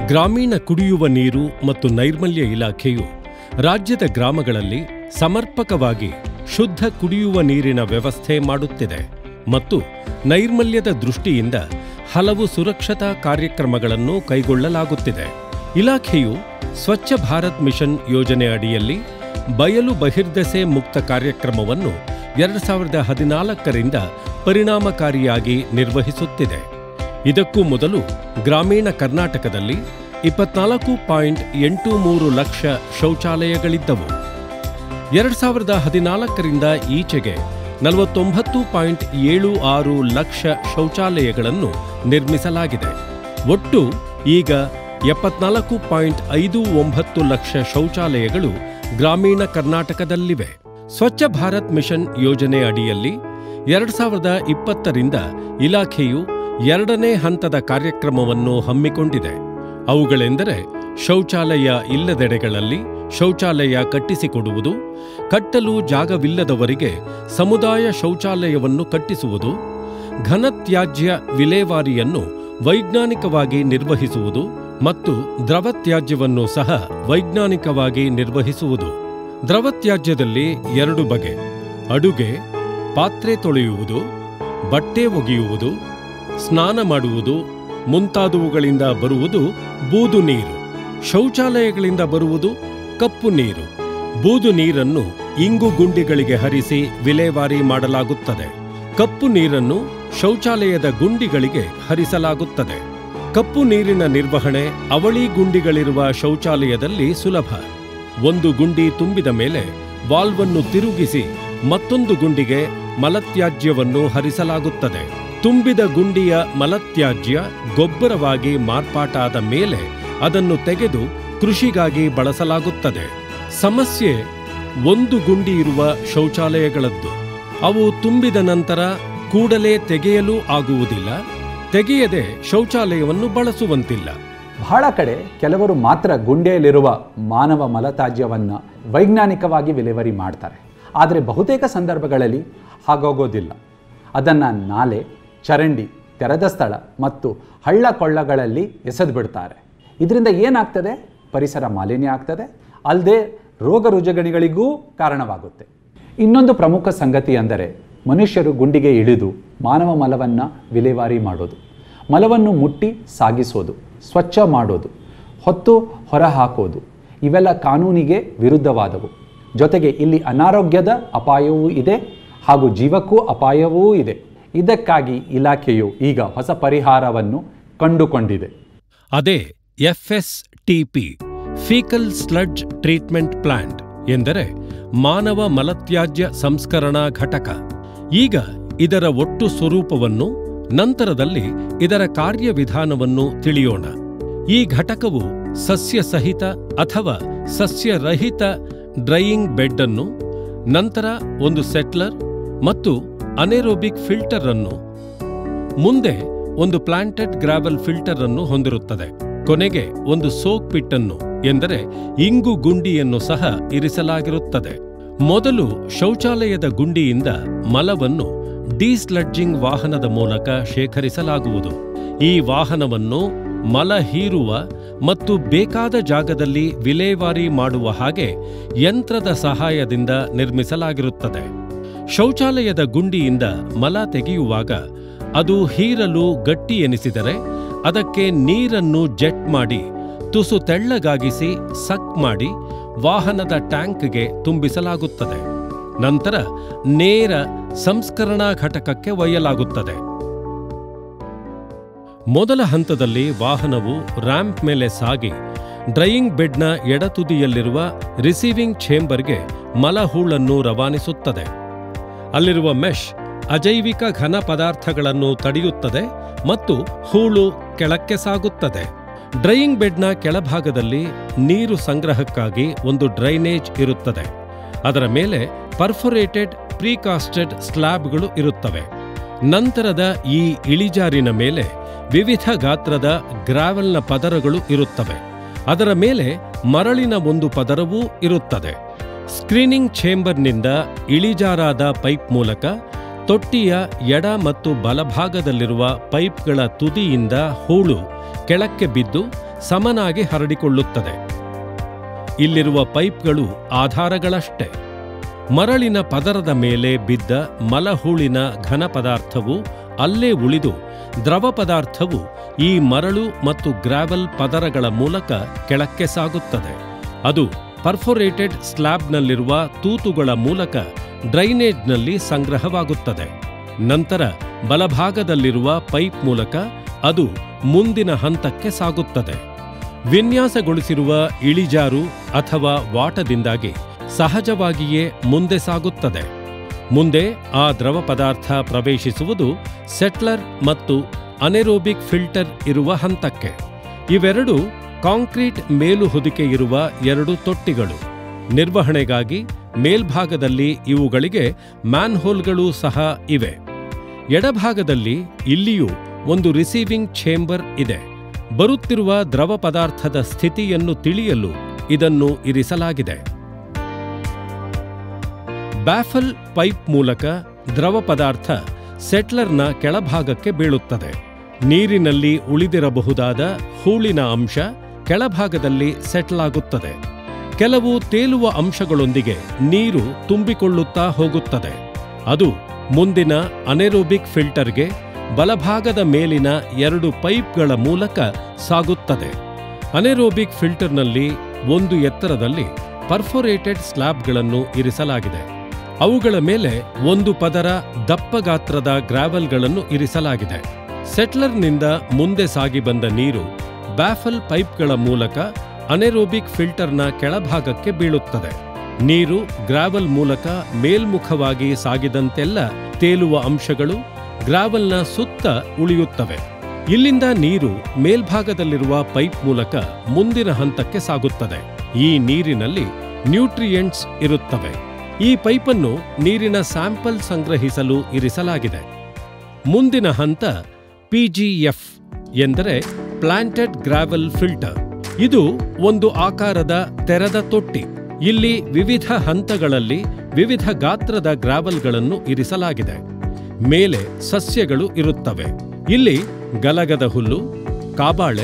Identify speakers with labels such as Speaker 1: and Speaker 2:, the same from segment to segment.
Speaker 1: ಗ್ರಾಮೀಣ ಕುಡಿಯುವ ನೀರು ಮತ್ತು ನೈರ್ಮಲ್ಯ ಇಲಾಖೆಯು ರಾಜ್ಯದ ಗ್ರಾಮಗಳಲ್ಲಿ ಸಮರ್ಪಕವಾಗಿ ಶುದ್ಧ ಕುಡಿಯುವ ನೀರಿನ ವ್ಯವಸ್ಥೆ ಮಾಡುತ್ತಿದೆ ಮತ್ತು ನೈರ್ಮಲ್ಯದ ದೃಷ್ಟಿಯಿಂದ ಹಲವು ಸುರಕ್ಷತಾ ಕಾರ್ಯಕ್ರಮಗಳನ್ನು ಕೈಗೊಳ್ಳಲಾಗುತ್ತಿದೆ ಇಲಾಖೆಯು ಸ್ವಚ್ಛ ಭಾರತ್ ಮಿಷನ್ ಯೋಜನೆ ಅಡಿಯಲ್ಲಿ ಬಯಲು ಬಹಿರ್ದೆಸೆ ಮುಕ್ತ ಕಾರ್ಯಕ್ರಮವನ್ನು ಎರಡು ಸಾವಿರದ ಹದಿನಾಲ್ಕರಿಂದ ಪರಿಣಾಮಕಾರಿಯಾಗಿ ನಿರ್ವಹಿಸುತ್ತಿದೆ ಇದಕ್ಕೂ ಮೊದಲು ಗ್ರಾಮೀಣ ಕರ್ನಾಟಕದಲ್ಲಿ ಇಪ್ಪತ್ನಾಲ್ಕು ಪಾಯಿಂಟ್ ಎಂಟು ಮೂರು ಲಕ್ಷ ಶೌಚಾಲಯಗಳಿದ್ದವು ಎರಡು ಸಾವಿರದ ಹದಿನಾಲ್ಕರಿಂದ ಈಚೆಗೆ ನಲವತ್ತೊಂಬತ್ತು ಪಾಯಿಂಟ್ ಏಳು ಆರು ಲಕ್ಷ ಶೌಚಾಲಯಗಳನ್ನು ನಿರ್ಮಿಸಲಾಗಿದೆ ಒಟ್ಟು ಈಗ ಎಪ್ಪತ್ನಾಲ್ಕು ಪಾಯಿಂಟ್ ಐದು ಒಂಬತ್ತು ಲಕ್ಷ ಶೌಚಾಲಯಗಳು ಗ್ರಾಮೀಣ ಕರ್ನಾಟಕದಲ್ಲಿವೆ ಸ್ವಚ್ಛ ಭಾರತ್ ಮಿಷನ್ ಯೋಜನೆ ಅಡಿಯಲ್ಲಿ ಎರಡು ಸಾವಿರದ ಇಪ್ಪತ್ತರಿಂದ ಇಲಾಖೆಯು ಎರಡನೇ ಹಂತದ ಕಾರ್ಯಕ್ರಮವನ್ನು ಹಮ್ಮಿಕೊಂಡಿದೆ ಅವುಗಳೆಂದರೆ ಶೌಚಾಲಯ ಇಲ್ಲದೆಡೆಗಳಲ್ಲಿ ಶೌಚಾಲಯ ಕಟ್ಟಿಸಿಕೊಡುವುದು ಕಟ್ಟಲು ಜಾಗವಿಲ್ಲದವರಿಗೆ ಸಮುದಾಯ ಶೌಚಾಲಯವನ್ನು ಕಟ್ಟಿಸುವುದು ಘನತ್ಯಾಜ್ಯ ವಿಲೇವಾರಿಯನ್ನು ವೈಜ್ಞಾನಿಕವಾಗಿ ನಿರ್ವಹಿಸುವುದು ಮತ್ತು ದ್ರವತ್ಯಾಜ್ಯವನ್ನು ಸಹ ವೈಜ್ಞಾನಿಕವಾಗಿ ನಿರ್ವಹಿಸುವುದು ದ್ರವತ್ಯಾಜ್ಯದಲ್ಲಿ ಎರಡು ಬಗೆ ಅಡುಗೆ ಪಾತ್ರೆ ತೊಳೆಯುವುದು ಬಟ್ಟೆ ಒಗೆಯುವುದು ಸ್ನಾನ ಮಾಡುವುದು ಮುಂತಾದವುಗಳಿಂದ ಬರುವುದು ಬೂದು ನೀರು ಶೌಚಾಲಯಗಳಿಂದ ಬರುವುದು ಕಪ್ಪು ನೀರು ಬೂದು ನೀರನ್ನು ಇಂಗು ಗುಂಡಿಗಳಿಗೆ ಹರಿಸಿ ವಿಲೇವಾರಿ ಮಾಡಲಾಗುತ್ತದೆ ಕಪ್ಪು ನೀರನ್ನು ಶೌಚಾಲಯದ ಗುಂಡಿಗಳಿಗೆ ಹರಿಸಲಾಗುತ್ತದೆ ಕಪ್ಪು ನೀರಿನ ನಿರ್ವಹಣೆ ಅವಳಿ ಗುಂಡಿಗಳಿರುವ ಶೌಚಾಲಯದಲ್ಲಿ ಸುಲಭ ಒಂದು ಗುಂಡಿ ತುಂಬಿದ ಮೇಲೆ ವಾಲ್ವನ್ನು ತಿರುಗಿಸಿ ಮತ್ತೊಂದು ಗುಂಡಿಗೆ ಮಲತ್ಯಾಜ್ಯವನ್ನು ಹರಿಸಲಾಗುತ್ತದೆ ತುಂಬಿದ ಗುಂಡಿಯ ಮಲತ್ಯಾಜ್ಯ ಗೊಬ್ಬರವಾಗಿ ಮಾರ್ಪಾಟಾದ ಮೇಲೆ ಅದನ್ನು ತೆಗೆದು ಕೃಷಿಗಾಗಿ ಬಳಸಲಾಗುತ್ತದೆ ಸಮಸ್ಯೆ ಒಂದು ಗುಂಡಿ ಇರುವ ಶೌಚಾಲಯಗಳದ್ದು ಅವು ತುಂಬಿದ ನಂತರ ಕೂಡಲೇ ತೆಗೆಯಲು ಆಗುವುದಿಲ್ಲ ತೆಗೆಯದೆ ಶೌಚಾಲಯವನ್ನು ಬಳಸುವಂತಿಲ್ಲ
Speaker 2: ಬಹಳ ಕಡೆ ಕೆಲವರು ಮಾತ್ರ ಗುಂಡೆಯಲ್ಲಿರುವ ಮಾನವ ಮಲತ್ಯಾಜ್ಯವನ್ನು ವೈಜ್ಞಾನಿಕವಾಗಿ ವಿಲೇವಾರಿ ಮಾಡ್ತಾರೆ ಆದರೆ ಬಹುತೇಕ ಸಂದರ್ಭಗಳಲ್ಲಿ ಹಾಗೋಗೋದಿಲ್ಲ ಅದನ್ನು ನಾಲೆ ಚರಂಡಿ ತೆರೆದ ಸ್ಥಳ ಮತ್ತು ಹಳ್ಳ ಕೊಳ್ಳಗಳಲ್ಲಿ ಎಸೆದು ಬಿಡ್ತಾರೆ ಇದರಿಂದ ಏನಾಗ್ತದೆ ಪರಿಸರ ಮಾಲಿನ್ಯ ಆಗ್ತದೆ ಅಲ್ಲದೆ ರೋಗ ರುಜುಗಣಿಗಳಿಗೂ ಕಾರಣವಾಗುತ್ತೆ ಇನ್ನೊಂದು ಪ್ರಮುಖ ಸಂಗತಿ ಅಂದರೆ ಮನುಷ್ಯರು ಗುಂಡಿಗೆ ಇಳಿದು ಮಾನವ ಮಲವನ್ನು ವಿಲೇವಾರಿ ಮಾಡೋದು ಮಲವನ್ನು ಮುಟ್ಟಿ ಸಾಗಿಸೋದು ಸ್ವಚ್ಛ ಮಾಡೋದು ಹೊತ್ತು ಹೊರ ಹಾಕೋದು ಇವೆಲ್ಲ ಕಾನೂನಿಗೆ ವಿರುದ್ಧವಾದವು ಜೊತೆಗೆ ಇಲ್ಲಿ ಅನಾರೋಗ್ಯದ ಅಪಾಯವೂ ಇದೆ ಹಾಗೂ ಜೀವಕ್ಕೂ ಅಪಾಯವೂ ಇದೆ ಇದಕ್ಕಾಗಿ ಇಲಾಖೆಯು ಈಗ ಹೊಸ ಪರಿಹಾರವನ್ನು ಕಂಡುಕೊಂಡಿದೆ
Speaker 1: ಅದೇ FSTP faecal sludge treatment plant ಎಂದರೆ ಮಾನವ ಮಲತ್ಯಾಜ್ಯ ಸಂಸ್ಕರಣಾ ಘಟಕ ಈಗ ಇದರ ಒಟ್ಟು ಸ್ವರೂಪವನ್ನು ನಂತರದಲ್ಲಿ ಇದರ ಕಾರ್ಯವಿಧಾನವನ್ನು ತಿಳಿಯೋಣ ಈ ಘಟಕವು ಸಸ್ಯ ಸಹಿತ ಅಥವಾ ಸಸ್ಯರಹಿತ ಡ್ರೈಯಿಂಗ್ ಬೆಡ್ ಅನ್ನು ನಂತರ ಒಂದು ಸೆಟ್ಲರ್ ಮತ್ತು ಅನೆರೋಬಿಕ್ ಫಿಲ್ಟರ್ ಅನ್ನು ಮುಂದೆ ಒಂದು ಪ್ಲಾಂಟೆಡ್ ಗ್ರಾವೆಲ್ ಫಿಲ್ಟರ್ ಅನ್ನು ಹೊಂದಿರುತ್ತದೆ ಕೊನೆಗೆ ಒಂದು ಸೋಕ್ ಪಿಟ್ ಅನ್ನು ಎಂದರೆ ಇಂಗು ಗುಂಡಿಯನ್ನು ಸಹ ಇರಿಸಲಾಗಿರುತ್ತದೆ ಮೊದಲು ಶೌಚಾಲಯದ ಗುಂಡಿಯಿಂದ ಮಲವನ್ನು ಡೀಸ್ಲಡ್ಜಿಂಗ್ ವಾಹನದ ಮೂಲಕ ಶೇಖರಿಸಲಾಗುವುದು ಈ ವಾಹನವನ್ನು ಮಲ ಹೀರುವ ಮತ್ತು ಬೇಕಾದ ಜಾಗದಲ್ಲಿ ವಿಲೇವಾರಿ ಮಾಡುವ ಹಾಗೆ ಯಂತ್ರದ ಸಹಾಯದಿಂದ ನಿರ್ಮಿಸಲಾಗಿರುತ್ತದೆ ಶೌಚಾಲಯದ ಗುಂಡಿಯಿಂದ ಮಲ ತೆಗೆಯುವಾಗ ಅದು ಹೀರಲು ಗಟ್ಟಿ ಎನಿಸಿದರೆ ಅದಕ್ಕೆ ನೀರನ್ನು ಜೆಟ್ ಮಾಡಿ ತುಸು ತೆಳ್ಳಗಾಗಿಸಿ ಸಕ್ ಮಾಡಿ ವಾಹನದ ಟ್ಯಾಂಕ್ಗೆ ತುಂಬಿಸಲಾಗುತ್ತದೆ ನಂತರ ನೇರ ಸಂಸ್ಕರಣಾ ಘಟಕಕ್ಕೆ ಒಯ್ಯಲಾಗುತ್ತದೆ ಮೊದಲ ಹಂತದಲ್ಲಿ ವಾಹನವು ರ್ಯಾಂಪ್ ಮೇಲೆ ಸಾಗಿ ಡ್ರೈಯಿಂಗ್ ಬೆಡ್ನ ಎಡತುದಿಯಲ್ಲಿರುವ ರಿಸೀವಿಂಗ್ ಛೇಂಬರ್ಗೆ ಮಲಹೂಳನ್ನು ರವಾನಿಸುತ್ತದೆ ಅಲ್ಲಿರುವ ಮೆಶ್ ಅಜೈವಿಕ ಘನ ಪದಾರ್ಥಗಳನ್ನು ತಡೆಯುತ್ತದೆ ಮತ್ತು ಹೂಳು ಕೆಳಕ್ಕೆ ಸಾಗುತ್ತದೆ ಡ್ರೈಯಿಂಗ್ ಬೆಡ್ನ ಕೆಳಭಾಗದಲ್ಲಿ ನೀರು ಸಂಗ್ರಹಕ್ಕಾಗಿ ಒಂದು ಡ್ರೈನೇಜ್ ಇರುತ್ತದೆ ಅದರ ಮೇಲೆ ಪರ್ಫೊರೇಟೆಡ್ ಪ್ರೀಕಾಸ್ಟೆಡ್ ಸ್ಲ್ಯಾಬ್ಗಳು ಇರುತ್ತವೆ ನಂತರದ ಈ ಇಳಿಜಾರಿನ ಮೇಲೆ ವಿವಿಧ ಗಾತ್ರದ ಗ್ರಾವೆಲ್ನ ಪದರಗಳು ಇರುತ್ತವೆ ಅದರ ಮೇಲೆ ಮರಳಿನ ಒಂದು ಪದರವೂ ಇರುತ್ತದೆ ಸ್ಕ್ರೀನಿಂಗ್ ಛೇಂಬರ್ನಿಂದ ಇಳಿಜಾರಾದ ಪೈಪ್ ಮೂಲಕ ತೊಟ್ಟಿಯ ಎಡ ಮತ್ತು ಬಲಭಾಗದಲ್ಲಿರುವ ಪೈಪ್ಗಳ ತುದಿಯಿಂದ ಹೂಳು ಕೆಳಕ್ಕೆ ಬಿದ್ದು ಸಮನಾಗಿ ಹರಡಿಕೊಳ್ಳುತ್ತದೆ ಇಲ್ಲಿರುವ ಪೈಪ್ಗಳು ಆಧಾರಗಳಷ್ಟೇ ಮರಳಿನ ಪದರದ ಮೇಲೆ ಬಿದ್ದ ಮಲಹೂಳಿನ ಘನ ಪದಾರ್ಥವು ಅಲ್ಲೇ ಉಳಿದು ದ್ರವ ಪದಾರ್ಥವು ಈ ಮರಳು ಮತ್ತು ಗ್ರಾವೆಲ್ ಪದರಗಳ ಮೂಲಕ ಕೆಳಕ್ಕೆ ಸಾಗುತ್ತದೆ ಅದು ಪರ್ಫೊರೇಟೆಡ್ ಸ್ಲ್ಯಾಬ್ನಲ್ಲಿರುವ ತೂತುಗಳ ಮೂಲಕ ಡ್ರೈನೇಜ್ನಲ್ಲಿ ಸಂಗ್ರಹವಾಗುತ್ತದೆ ನಂತರ ಬಲಭಾಗದಲ್ಲಿರುವ ಪೈಪ್ ಮೂಲಕ ಅದು ಮುಂದಿನ ಹಂತಕ್ಕೆ ಸಾಗುತ್ತದೆ ವಿನ್ಯಾಸಗೊಳಿಸಿರುವ ಇಳಿಜಾರು ಅಥವಾ ವಾಟದಿಂದಾಗಿ ಸಹಜವಾಗಿಯೇ ಮುಂದೆ ಸಾಗುತ್ತದೆ ಮುಂದೆ ಆ ದ್ರವ ಪದಾರ್ಥ ಪ್ರವೇಶಿಸುವುದು ಸೆಟ್ಲರ್ ಮತ್ತು ಅನೆರೋಬಿಕ್ ಫಿಲ್ಟರ್ ಇರುವ ಹಂತಕ್ಕೆ ಇವೆರಡು ಕಾಂಕ್ರೀಟ್ ಮೇಲು ಹೊದಿಕೆ ಇರುವ ಎರಡು ತೊಟ್ಟಿಗಳು ನಿರ್ವಹಣೆಗಾಗಿ ಮೇಲ್ಭಾಗದಲ್ಲಿ ಇವುಗಳಿಗೆ ಮ್ಯಾನ್ಹೋಲ್ಗಳೂ ಸಹ ಇವೆ ಎಡಭಾಗದಲ್ಲಿ ಇಲ್ಲಿಯೂ ಒಂದು ರಿಸೀವಿಂಗ್ ಛೇಂಬರ್ ಇದೆ ಬರುತ್ತಿರುವ ದ್ರವ ಪದಾರ್ಥದ ಸ್ಥಿತಿಯನ್ನು ತಿಳಿಯಲು ಇದನ್ನು ಇರಿಸಲಾಗಿದೆ ಬ್ಯಾಫಲ್ ಪೈಪ್ ಮೂಲಕ ದ್ರವ ಪದಾರ್ಥ ಸೆಟ್ಲರ್ನ ಕೆಳಭಾಗಕ್ಕೆ ಬೀಳುತ್ತದೆ ನೀರಿನಲ್ಲಿ ಉಳಿದಿರಬಹುದಾದ ಹೂಳಿನ ಅಂಶ ಕೆಳಭಾಗದಲ್ಲಿ ಸೆಟ್ಲ್ ಆಗುತ್ತದೆ ಕೆಲವು ತೇಲುವ ಅಂಶಗಳೊಂದಿಗೆ ನೀರು ತುಂಬಿಕೊಳ್ಳುತ್ತಾ ಹೋಗುತ್ತದೆ ಅದು ಮುಂದಿನ ಅನೆರೋಬಿಕ್ ಫಿಲ್ಟರ್ಗೆ ಬಲಭಾಗದ ಮೇಲಿನ ಎರಡು ಪೈಪ್ಗಳ ಮೂಲಕ ಸಾಗುತ್ತದೆ ಅನೆರೋಬಿಕ್ ಫಿಲ್ಟರ್ನಲ್ಲಿ ಒಂದು ಎತ್ತರದಲ್ಲಿ ಪರ್ಫೊರೇಟೆಡ್ ಸ್ಲ್ಯಾಬ್ಗಳನ್ನು ಇರಿಸಲಾಗಿದೆ ಅವುಗಳ ಮೇಲೆ ಒಂದು ಪದರ ದಪ್ಪ ಗಾತ್ರದ ಗ್ರಾವೆಲ್ಗಳನ್ನು ಇರಿಸಲಾಗಿದೆ ಸೆಟ್ಲರ್ನಿಂದ ಮುಂದೆ ಸಾಗಿ ಬಂದ ನೀರು ಬ್ಯಾಫಲ್ ಪೈಪ್ಗಳ ಮೂಲಕ ಅನೆರೋಬಿಕ್ ಫಿಲ್ಟರ್ನ ಕೆಳಭಾಗಕ್ಕೆ ಬೀಳುತ್ತದೆ ನೀರು ಗ್ರಾವೆಲ್ ಮೂಲಕ ಮೇಲ್ಮುಖವಾಗಿ ಸಾಗಿದಂತೆಲ್ಲ ತೇಲುವ ಅಂಶಗಳು ಗ್ರಾವೆಲ್ನ ಸುತ್ತ ಉಳಿಯುತ್ತವೆ ಇಲ್ಲಿಂದ ನೀರು ಮೇಲ್ಭಾಗದಲ್ಲಿರುವ ಪೈಪ್ ಮೂಲಕ ಮುಂದಿನ ಹಂತಕ್ಕೆ ಸಾಗುತ್ತದೆ ಈ ನೀರಿನಲ್ಲಿ ನ್ಯೂಟ್ರಿಯೆಂಟ್ಸ್ ಇರುತ್ತವೆ ಈ ಪೈಪನ್ನು ನೀರಿನ ಸ್ಯಾಂಪಲ್ ಸಂಗ್ರಹಿಸಲು ಇರಿಸಲಾಗಿದೆ ಮುಂದಿನ ಹಂತ ಪಿಜಿಎಫ್ ಎಂದರೆ ಪ್ಲಾಂಟೆಡ್ ಗ್ರಾವೆಲ್ ಫಿಲ್ಟರ್ ಇದು ಒಂದು ಆಕಾರದ ತೆರೆದ ತೊಟ್ಟಿ ಇಲ್ಲಿ ವಿವಿಧ ಹಂತಗಳಲ್ಲಿ ವಿವಿಧ ಗಾತ್ರದ ಗ್ರಾವೆಲ್ಗಳನ್ನು ಇರಿಸಲಾಗಿದೆ ಮೇಲೆ ಸಸ್ಯಗಳು ಇರುತ್ತವೆ ಇಲ್ಲಿ ಗಲಗದ ಹುಲ್ಲು ಕಾಬಾಳೆ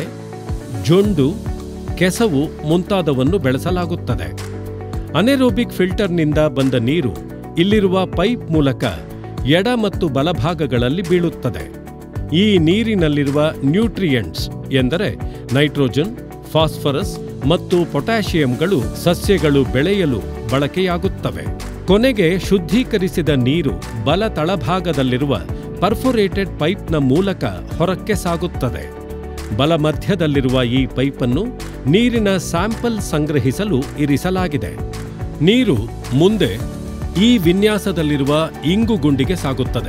Speaker 1: ಜೊಂಡು ಕೆಸವು ಮುಂತಾದವನ್ನು ಬೆಳೆಸಲಾಗುತ್ತದೆ ಅನೆರೋಬಿಕ್ ಫಿಲ್ಟರ್ನಿಂದ ಬಂದ ನೀರು ಇಲ್ಲಿರುವ ಪೈಪ್ ಮೂಲಕ ಎಡ ಮತ್ತು ಬಲಭಾಗಗಳಲ್ಲಿ ಬೀಳುತ್ತದೆ ಈ ನೀರಿನಲ್ಲಿರುವ ನ್ಯೂಟ್ರಿಯೆಂಟ್ಸ್ ಎಂದರೆ ನೈಟ್ರೋಜನ್ ಫಾಸ್ಫರಸ್ ಮತ್ತು ಪೊಟ್ಯಾಷಿಯಂಗಳು ಸಸ್ಯಗಳು ಬೆಳೆಯಲು ಬಳಕೆಯಾಗುತ್ತವೆ ಕೊನೆಗೆ ಶುದ್ಧೀಕರಿಸಿದ ನೀರು ಬಲ ತಳಭಾಗದಲ್ಲಿರುವ ಪರ್ಫೊರೇಟೆಡ್ ಪೈಪ್ನ ಮೂಲಕ ಹೊರಕ್ಕೆ ಸಾಗುತ್ತದೆ ಬಲ ಮಧ್ಯದಲ್ಲಿರುವ ಈ ಪೈಪನ್ನು ನೀರಿನ ಸ್ಯಾಂಪಲ್ ಸಂಗ್ರಹಿಸಲು ಇರಿಸಲಾಗಿದೆ ನೀರು ಮುಂದೆ ಈ ವಿನ್ಯಾಸದಲ್ಲಿರುವ ಇಂಗು ಗುಂಡಿಗೆ ಸಾಗುತ್ತದೆ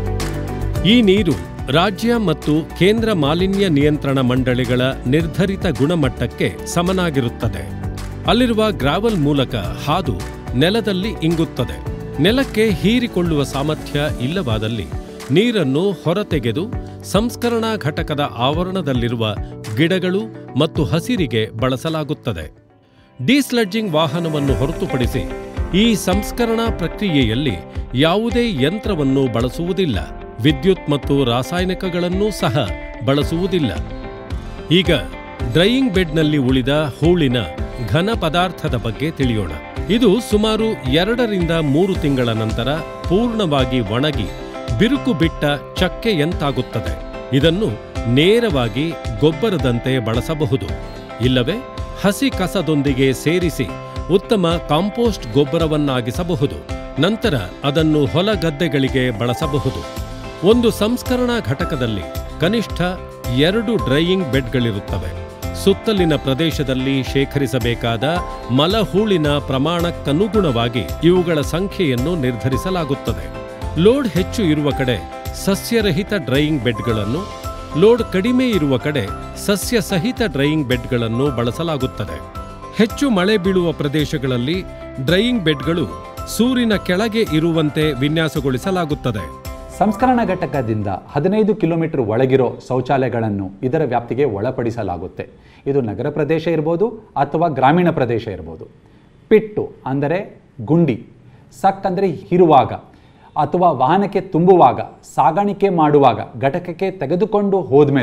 Speaker 1: ಈ ನೀರು ರಾಜ್ಯ ಮತ್ತು ಕೇಂದ್ರ ಮಾಲಿನ್ಯ ನಿಯಂತ್ರಣ ಮಂಡಳಿಗಳ ನಿರ್ಧರಿತ ಗುಣಮಟ್ಟಕ್ಕೆ ಸಮನಾಗಿರುತ್ತದೆ ಅಲ್ಲಿರುವ ಗ್ರಾವಲ್ ಮೂಲಕ ಹಾದು ನೆಲದಲ್ಲಿ ಇಂಗುತ್ತದೆ ನೆಲಕ್ಕೆ ಹೀರಿಕೊಳ್ಳುವ ಸಾಮರ್ಥ್ಯ ಇಲ್ಲವಾದಲ್ಲಿ ನೀರನ್ನು ಹೊರತೆಗೆದು ಸಂಸ್ಕರಣಾ ಘಟಕದ ಆವರಣದಲ್ಲಿರುವ ಗಿಡಗಳು ಮತ್ತು ಹಸಿರಿಗೆ ಬಳಸಲಾಗುತ್ತದೆ ಡಿಸ್ಲಡ್ಜಿಂಗ್ ವಾಹನವನ್ನು ಹೊರತುಪಡಿಸಿ ಈ ಸಂಸ್ಕರಣಾ ಪ್ರಕ್ರಿಯೆಯಲ್ಲಿ ಯಾವುದೇ ಯಂತ್ರವನ್ನು ಬಳಸುವುದಿಲ್ಲ ವಿದ್ಯುತ್ ಮತ್ತು ರಾಸಾಯನಿಕಗಳನ್ನೂ ಸಹ ಬಳಸುವುದಿಲ್ಲ ಈಗ ಡ್ರೈಯಿಂಗ್ ಬೆಡ್ನಲ್ಲಿ ಉಳಿದ ಹೂಳಿನ ಘನ ಪದಾರ್ಥದ ಬಗ್ಗೆ ತಿಳಿಯೋಣ ಇದು ಸುಮಾರು ಎರಡರಿಂದ ಮೂರು ತಿಂಗಳ ನಂತರ ಪೂರ್ಣವಾಗಿ ಒಣಗಿ ಬಿರುಕು ಬಿಟ್ಟ ಚಕ್ಕೆಯಂತಾಗುತ್ತದೆ ಇದನ್ನು ನೇರವಾಗಿ ಗೊಬ್ಬರದಂತೆ ಬಳಸಬಹುದು ಇಲ್ಲವೇ ಹಸಿ ಕಸದೊಂದಿಗೆ ಸೇರಿಸಿ ಉತ್ತಮ ಕಾಂಪೋಸ್ಟ್ ಗೊಬ್ಬರವನ್ನಾಗಿಸಬಹುದು ನಂತರ ಅದನ್ನು ಹೊಲ ಗದ್ದೆಗಳಿಗೆ ಬಳಸಬಹುದು ಒಂದು ಸಂಸ್ಕರಣಾ ಘಟಕದಲ್ಲಿ ಕನಿಷ್ಠ ಎರಡು ಡ್ರೈಯಿಂಗ್ ಬೆಡ್ಗಳಿರುತ್ತವೆ ಸುತ್ತಲಿನ ಪ್ರದೇಶದಲ್ಲಿ ಶೇಖರಿಸಬೇಕಾದ ಮಲಹೂಳಿನ ಪ್ರಮಾಣಕ್ಕನುಗುಣವಾಗಿ ಇವುಗಳ ಸಂಖ್ಯೆಯನ್ನು ನಿರ್ಧರಿಸಲಾಗುತ್ತದೆ ಲೋಡ್ ಹೆಚ್ಚು ಇರುವ ಕಡೆ ಸಸ್ಯರಹಿತ ಡ್ರೈಯಿಂಗ್ ಬೆಡ್ಗಳನ್ನು ಲೋಡ್ ಕಡಿಮೆ ಇರುವ ಕಡೆ ಸಸ್ಯ ಸಹಿತ ಡ್ರೈಯಿಂಗ್ ಬೆಡ್ಗಳನ್ನು ಬಳಸಲಾಗುತ್ತದೆ ಹೆಚ್ಚು ಮಳೆ ಬೀಳುವ ಪ್ರದೇಶಗಳಲ್ಲಿ ಡ್ರೈಯಿಂಗ್ ಬೆಡ್ಗಳು ಸೂರಿನ ಕೆಳಗೆ ಇರುವಂತೆ ವಿನ್ಯಾಸಗೊಳಿಸಲಾಗುತ್ತದೆ
Speaker 2: ಸಂಸ್ಕರಣಾ ಘಟಕದಿಂದ ಹದಿನೈದು ಕಿಲೋಮೀಟರ್ ಒಳಗಿರೋ ಶೌಚಾಲಯಗಳನ್ನು ಇದರ ವ್ಯಾಪ್ತಿಗೆ ಒಳಪಡಿಸಲಾಗುತ್ತೆ ಇದು ನಗರ ಪ್ರದೇಶ ಇರ್ಬೋದು ಅಥವಾ ಗ್ರಾಮೀಣ ಪ್ರದೇಶ ಇರ್ಬೋದು ಪಿಟ್ಟು ಅಂದರೆ ಗುಂಡಿ ಸಕ್ ಅಂದರೆ ಹಿರುವಾಗ ಅಥವಾ ವಾಹನಕ್ಕೆ ತುಂಬುವಾಗ ಸಾಗಾಣಿಕೆ ಮಾಡುವಾಗ ಘಟಕಕ್ಕೆ ತೆಗೆದುಕೊಂಡು ಹೋದ್ಮೇಲೆ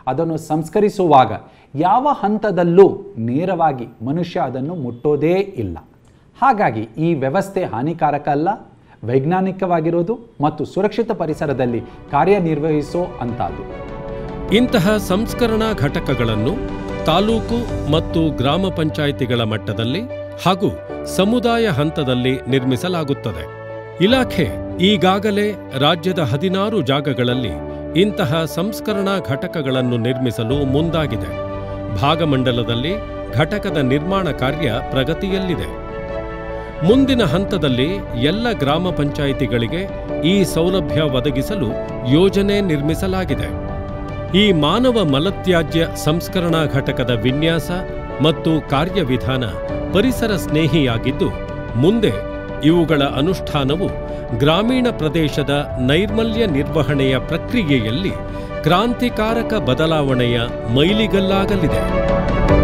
Speaker 2: ಅದನ್ನು ಸಂಸ್ಕರಿಸುವಾಗ ಯಾವ ಹಂತದಲ್ಲೂ ನೇರವಾಗಿ ಮನುಷ್ಯ ಅದನ್ನು ಮುಟ್ಟೋದೇ ಇಲ್ಲ ಹಾಗಾಗಿ ಈ ವ್ಯವಸ್ಥೆ ಹಾನಿಕಾರಕ ಅಲ್ಲ ವೈಜ್ಞಾನಿಕವಾಗಿರೋದು ಮತ್ತು ಸುರಕ್ಷಿತ ಪರಿಸರದಲ್ಲಿ ಕಾರ್ಯನಿರ್ವಹಿಸೋ ಅಂಥದ್ದು
Speaker 1: ಇಂತಹ ಸಂಸ್ಕರಣಾ ಘಟಕಗಳನ್ನು ತಾಲೂಕು ಮತ್ತು ಗ್ರಾಮ ಪಂಚಾಯಿತಿಗಳ ಮಟ್ಟದಲ್ಲಿ ಹಾಗೂ ಸಮುದಾಯ ಹಂತದಲ್ಲಿ ನಿರ್ಮಿಸಲಾಗುತ್ತದೆ ಇಲಾಖೆ ಈಗಾಗಲೇ ರಾಜ್ಯದ ಹದಿನಾರು ಜಾಗಗಳಲ್ಲಿ ಇಂತಹ ಸಂಸ್ಕರಣಾ ಘಟಕಗಳನ್ನು ನಿರ್ಮಿಸಲು ಮುಂದಾಗಿದೆ ಭಾಗಮಂಡಲದಲ್ಲಿ ಘಟಕದ ನಿರ್ಮಾಣ ಕಾರ್ಯ ಪ್ರಗತಿಯಲ್ಲಿದೆ ಮುಂದಿನ ಹಂತದಲ್ಲಿ ಎಲ್ಲ ಗ್ರಾಮ ಪಂಚಾಯಿತಿಗಳಿಗೆ ಈ ಸೌಲಭ್ಯ ಒದಗಿಸಲು ಯೋಜನೆ ನಿರ್ಮಿಸಲಾಗಿದೆ ಈ ಮಾನವ ಮಲತ್ಯಾಜ್ಯ ಸಂಸ್ಕರಣಾ ಘಟಕದ ವಿನ್ಯಾಸ ಮತ್ತು ಕಾರ್ಯವಿಧಾನ ಪರಿಸರ ಸ್ನೇಹಿಯಾಗಿದ್ದು ಮುಂದೆ ಇವುಗಳ ಅನುಷ್ಠಾನವು ಗ್ರಾಮೀಣ ಪ್ರದೇಶದ ನೈರ್ಮಲ್ಯ ನಿರ್ವಹಣೆಯ ಪ್ರಕ್ರಿಯೆಯಲ್ಲಿ ಕ್ರಾಂತಿಕಾರಕ ಬದಲಾವಣೆಯ ಮೈಲಿಗಲ್ಲಾಗಲಿದೆ